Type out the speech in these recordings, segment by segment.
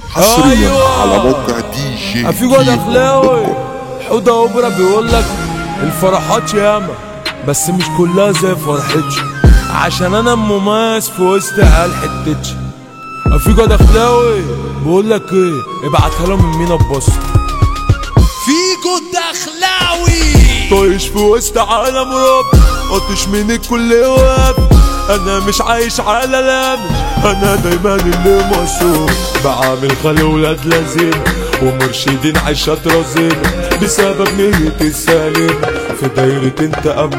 حصريا أيوة. على موقع دي جي في واد كيمو اخلاوي حوده اوبرا بيقول لك الفرحات ياما بس مش كلها زي فرحتي عشان انا مميز في وسط عيال حتتي في واد اخلاوي بيقول لك ايه ابعتها لهم من مينا ببص فيجو الدخلاوي طايش في وسط عالم رب قطش من الكل واب انا مش عايش على لامش انا دايما اللي مصروف بعمل خلي ولاد لازم ومرشدين عيشات رزين بسبب نيتي السليم في دايرة انت ام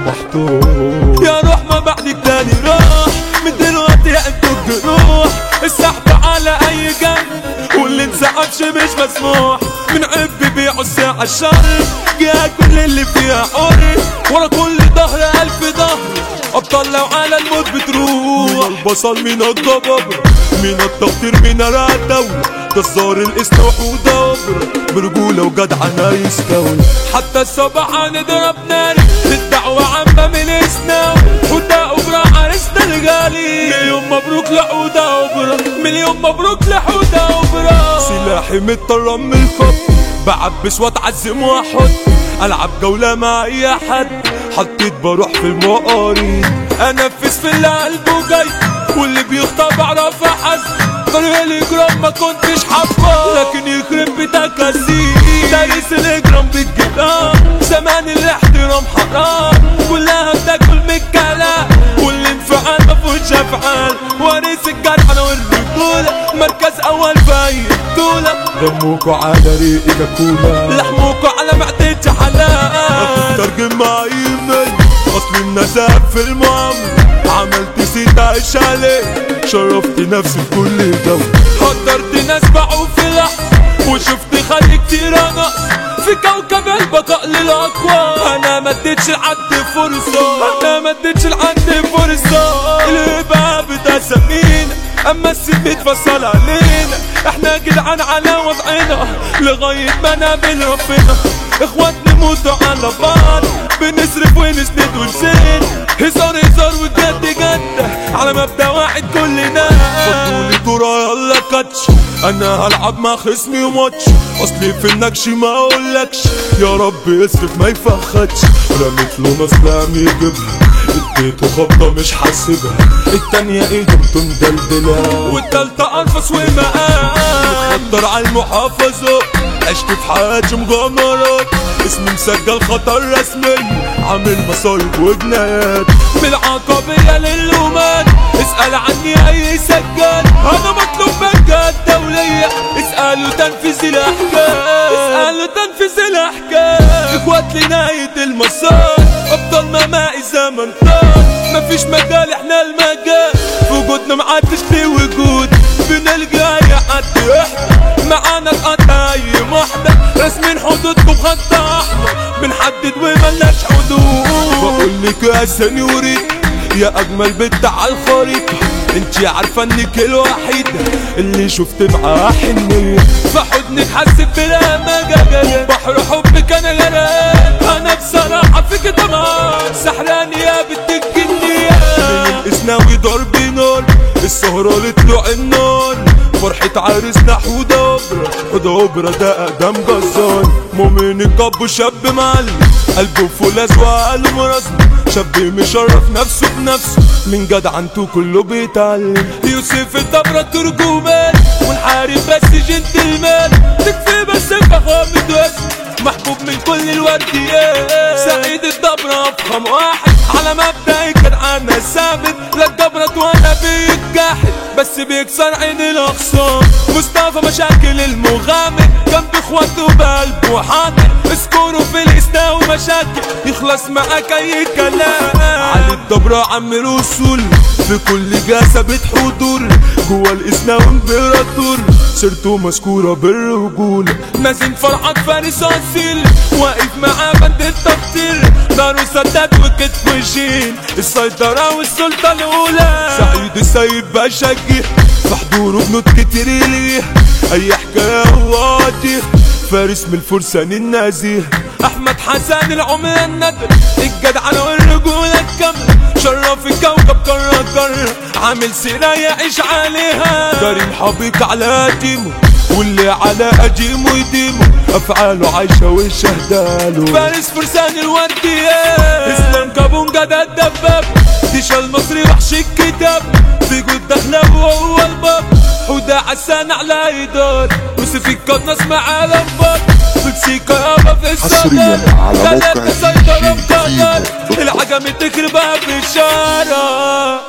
محطوط يا روح ما بعدك تاني راح من دلوقتي انتوا الجروح السحب على اي جنب واللي انسحبش مش مسموح من عيب بيبيعوا الساعة الشر جاء كل اللي فيها حر ورا كل ظهر ألف ظهر أبطال لو على الموت بتروح من البصل من الضباب من التقدير من الدولة جزار الاسلوح ودبر برجولة وجدعنة يستوي حتى الصبح هنضرب نار الدعوة عامة من اسنا حوده أوبرا عرسنا الغالي مليون مبروك لحوده أوبرا مليون مبروك لحوده أوبرا سلاحي متطرم من الخط بعبس واتعزم واحط العب جولة مع اي حد حطيت بروح في المقارين انفذ في اللي قلبه جاي واللي بيخطى بعرف احس طريق الاجرام ما كنتش حابه لكن يخرب بيتك اسير دارس الاجرام بالجدار زمان الاحترام حرام كلها بتاكل من الكلام والانفعال ما فيهوش افعال وارث الجرح انا والرجوله مركز اول في الدوله دموكوا على ريقي كولا لحموكوا على معدتي حلال ترجم مع ايميل اصل النزاهة في المعاملة عملت سيت عيش عليه شرفت نفسي في كل دولة حضرت ناس باعوا في لحظة وشفت خلق كتير نقص في كوكب البقاء للأقوى أنا ما اديتش لحد فرصة أنا ما اديتش لحد فرصة الهبة بتسمينا أما السيف اتفصل علينا احنا جدعان على وضعنا لغاية ما نقابل ربنا اخوات نموتوا على بعض بنصرف ونسند ونسيت هزار هزار وجد جد على مبدأ واحد كلنا فضولي كورة يلا كاتش انا هلعب مع خصمي ماتش اصلي في النكش ما اقولكش يا رب يصرف ما يفخدش رميت له مصنع يجيبها اديته خبطة مش حاسبها التانية ايده مدلدلة والتالتة انفس ومقام متخطر على المحافظة عشت في حياتي مغامرات اسمي مسجل خطر رسمي عامل مصايب وجنايات بالعقبية للومان اسأل عني اي سجان انا مطلوب منك الدولية اسألوا تنفيذ الاحكام اسألوا تنفيذ الاحكام اخوات لنهاية المسار ابطال ما ماء زمن طار مفيش مجال احنا المجال في وجودنا معادش ليه وجود بنلقى اي حد يحضر معانا تقطع اي محضر رسمين حدودكم خط احمر بنحدد وملناش حدود بقول لك يا سنيوريتا يا اجمل بنت على الخريطة انتي عارفة انك الوحيدة اللي شفت معاها حنية في حضنك حسيت بلا مجال بحر حبك انا غرقان انا بصراحة فيك طبعا سحران يا بنت الجنية من الاسناوي ضرب نار السهرة لطلوع النار فرحة عريسنا حودة أوبرا حودة أوبرا ده أقدم جزار مؤمن الكب شاب معلم قلبه فول أزواق قلبه مرزم شاب مشرف نفسه بنفسه من جدعنته كله بيتعلم يوسف الدبرة ترجمان ونحارب بس جنتلمان تكفي بس فخامة وزن محبوب من كل الورديات سعيد الدبرة افخم واحد على مبدأ كان عنا ثابت لا الدبرة وانا بيتجاحد بس بيكسر عين الاخصام مصطفى مشاكل المغامر جنب اخواته بقلبه حاضر اسكوره في الاسنا ومشاكل يخلص معاك اي كلام علي الدبرة عم رسول في كل جاسة حضور جوا الاسنا وامبراطور سيرته مذكورة بالرجولة نازل فرحات فارس اصيل واقف معاه بند التقدير نار وسداد وكتف وشيل السيطرة والسلطة الأولى سعيد السيد بشجي في حضوره بنوت كتير ليه أي حكاية هو قاضي فارس من الفرسان النازيه أحمد حسن العملة الندر الجدعنة والرجولة الكاملة شرف الكوكب كرة كرة عامل سيرة يعيش عليها كريم حبيك على تيمه واللي على قديمه يديمه افعاله عايشه وشهداله فارس فرسان الورديات اسلام كابونجا ده الدباب ديشا المصري وحش الكتاب في جود دخله وهو الباب وده عسان على ايدار وسيف القناص مع لمبات بتسيكا يابا في حصرياً الصدر على موقع تلاتة سيطرة دي جي مقدر كيمو. العجمي تخربها في الشارع